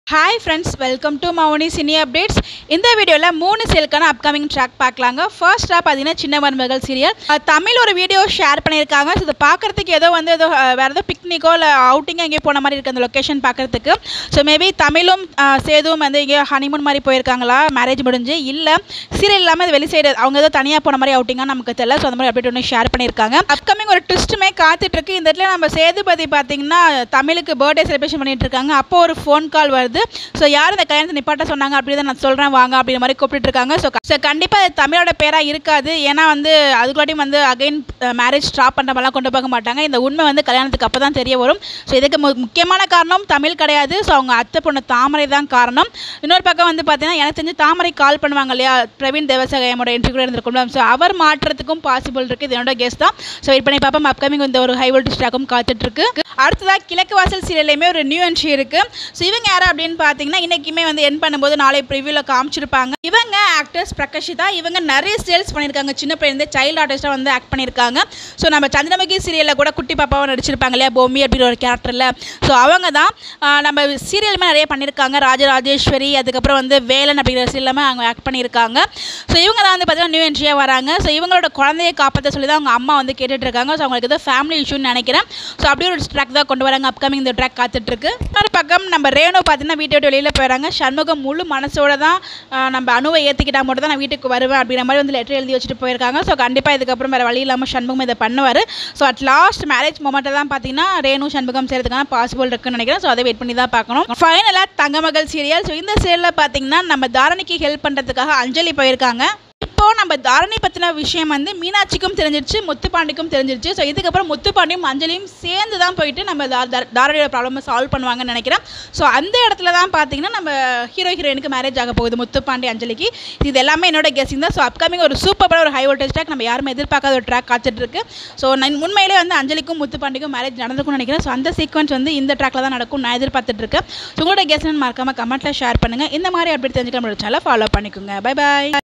hi friends welcome to Mouni cine updates இந்த வீடியோவில் மூணு சேலுக்கான அப்கமிங் ட்ராக் பார்க்கலாங்க ஃபர்ஸ்ட்டாக பார்த்தீங்கன்னா சின்ன மருமகள் சீரியல் தமிழ் ஒரு வீடியோ ஷேர் பண்ணியிருக்காங்க ஸோ இதை பார்க்குறதுக்கு ஏதோ வந்து ஏதோ அஹ், வேறு ஏதோ பிக்னிக்கோ இல்லை அவுட்டிங்கோ எங்கேயோ போன மாதிரி இருக்குது அந்த லொக்கேஷன் பார்க்குறதுக்கு ஸோ மேபி தமிழும் அஹ், சேதுவும் வந்து எங்கேயோ ஹனிமூன் மாதிரி போயிருக்காங்களா மேரேஜ் முடிஞ்சு இல்லை சீரியல் இல்லாமல் அது வெளி சைடு அவங்க ஏதோ தனியாக போன மாதிரி அவுட்டிங்காக நமக்கு தெரியல ஸோ அந்த மாதிரி அப்டேட் ஒன்று ஷேர் பண்ணியிருக்காங்க அப்கமிங் ஒரு ட்விஸ்ட்டுமே காத்துட்ருக்கு இந்த இடத்துல நம்ம சேதுபதி பார்த்தீங்கன்னா தமிழுக்கு பர்த்டே செலிப்ரேஷன் பண்ணிட்டு இருக்காங்க அப்போ ஒரு ஃபோன் கால் வருது ஸோ யார் இந்த கல்யாணத்தை நிப்பாட்ட சொன்னாங்க அப்படி தான் நான் சொல்கிறேன் வாங்க அப்படிங்கிற மாதிரி கூப்பிட்டு இருக்காங்க ஸோ ஸோ கண்டிப்பாக அது தமிழோட பேராக இருக்காது ஏன்னா வந்து அதுக்குள்ளாட்டியும் வந்து அகைன் மேரேஜ் ஸ்டாப் பண்ணுற மாதிரிலாம் கொண்டு போக மாட்டாங்க இந்த உண்மை வந்து கல்யாணத்துக்கு அப்போ தான் தெரிய வரும் ஸோ இதுக்கு மு- முக்கியமான காரணம் தமிழ் கிடையாது ஸோ அவங்க அத்தை பொண்ணு தாமரை தான் காரணம் இன்னொரு பக்கம் வந்து பார்த்தீங்கன்னா எனக்கு தெரிஞ்சு தாமரை கால் பண்ணுவாங்க இல்லையா பிரவீன் தேவசகாயமோட என்ட்ரி கூட இருந்திருக்கும் ஸோ அவர் மாற்றத்துக்கும் பாசிபிள் இருக்குது இது என்னோட கெஸ் தான் ஸோ வெயிட் பண்ணி பார்ப்போம் அப்கமிங் இந்த ஒரு ஹை வோல்டேஜ் ட்ராக்கும் காத்துட்ருக்கு அடுத்ததாக கிழக்கு வாசல் சீரியல்லையுமே ஒரு நியூ என்ட்ரி இருக்குது ஸோ இவங்க யார் அப்படின்னு பார்த்தீங்கன்னா இன்றைக்குமே வந்து என் பண்ணும்போது நாளை ப்ரிவியூவில் காமிச்சிருப்பாங்க இவங்க ஆக்டர்ஸ் பிரகாஷிதா இவங்க நிறைய சேல்ஸ் பண்ணியிருக்காங்க சின்ன பையன் சைல்டு ஆர்டிஸ்ட்டாக வந்து ஆக்ட் பண்ணியிருக்காங்க ஸோ நம்ம சந்திரமுகி சீரியலில் கூட குட்டி பாப்பாவை நடிச்சிருப்பாங்க இல்லையா பொம்மி அப்படின்ற ஒரு கேரக்டரில் ஸோ அவங்க தான் ஆஹ், நம்ம சீரியலுமே நிறைய பண்ணியிருக்காங்க ராஜராஜேஸ்வரி அதுக்கப்புறம் வந்து வேலன் அப்படிங்கிற சீரியலுமே அவங்க ஆக்ட் பண்ணியிருக்காங்க ஸோ இவங்க தான் வந்து பார்த்தீங்கன்னா நியூ என்ட்ரியாக வராங்க ஸோ இவங்களோட குழந்தையை காப்பாற்ற சொல்லி தான் அவங்க அம்மா வந்து கேட்டுட்டு இருக்காங்க ஸோ அவங்களுக்கு ஏதோ ஃபேமிலி இஷ்யூன்னு நினைக்கிறேன் ஸோ அப்படியே ஒரு ட்ராக் தான் கொண்டு வராங்க அப்கமிங் இந்த ட்ராக் காத்துட்ருக்கு இன்னொரு பக்கம் நம்ம ரேணு பார்த்தீங்கன்னா வீட்டை விட்டு வெளியில் போயிடறாங்க சண்முகம் முழு மனசோட தான் ஆஹ், நம்ம அணுவை ஏற்றிக்கிட்டா மட்டும் தான் நான் வீட்டுக்கு வருவேன் அப்படிங்கிற மாதிரி வந்து லெட்டர் எழுதி வச்சுட்டு போயிருக்காங்க ஸோ கண்டிப்பாக இதுக்கப்புறம் வேறு வழி இல்லாமல் சண்முகம் இதை பண்ணுவார் ஸோ அட் லாஸ்ட் மேரேஜ் மொமெண்ட்டில் தான் பார்த்தீங்கன்னா ரேணு சண்முகம் சேர்த்துக்கான பாசிபிள் இருக்குன்னு நினைக்கிறேன் ஸோ அதை வெயிட் பண்ணி தான் பார்க்கணும் ஃபைனலாக தங்கமகள் சீரியல் ஸோ இந்த சீரியலில் பார்த்தீங்கன்னா நம்ம தாரணிக்கு ஹெல்ப் பண்ணுறதுக்காக அஞ்சலி போயிருக்காங்க இப்போ நம்ம தாரணி பற்றின விஷயம் வந்து மீனாட்சிக்கும் தெரிஞ்சிருச்சு முத்துப்பாண்டிக்கும் தெரிஞ்சிருச்சு ஸோ இதுக்கப்புறம் முத்துப்பாண்டியும் அஞ்சலியும் சேர்ந்து தான் போயிட்டு நம்ம தா- தா- தாரணியோட ப்ராப்ளமை சால்வ் பண்ணுவாங்கன்னு நினைக்கிறேன் ஸோ அந்த இடத்துல தான் பார்த்தீங்கன்னா நம்ம ஹீரோ ஹீரோயினுக்கு மேரேஜ் ஆக போகுது முத்துப்பாண்டி அஞ்சலிக்கு இது எல்லாமே என்னோட கெஸிங் தான் ஸோ அப்கமிங் ஒரு சூப்பரான ஒரு ஹை வோல்டேஜ் ட்ராக் நம்ம யாருமே எதிர்பார்க்காத ஒரு ட்ராக் காத்துட்டு இருக்கு ஸோ நான் உண்மையிலே வந்து அஞ்சலிக்கும் முத்துப்பாண்டிக்கும் மேரேஜ் நடந்திருக்கும்னு நினைக்கிறேன் ஸோ அந்த சீக்வன்ஸ் வந்து இந்த ட்ராக்ல தான் நடக்கும் நான் எதிர்பார்த்துட்டு இருக்கேன் ஸோ உங்களோட கெஸ் மறக்காம கமெண்ட்டில் ஷேர் பண்ணுங்கள் இந்த மாதிரி அப்டேட் தெரிஞ்சுக்க நம்மளோட சேனலை ஃபாலோ பண்ணிக்கோங்க பை பாய்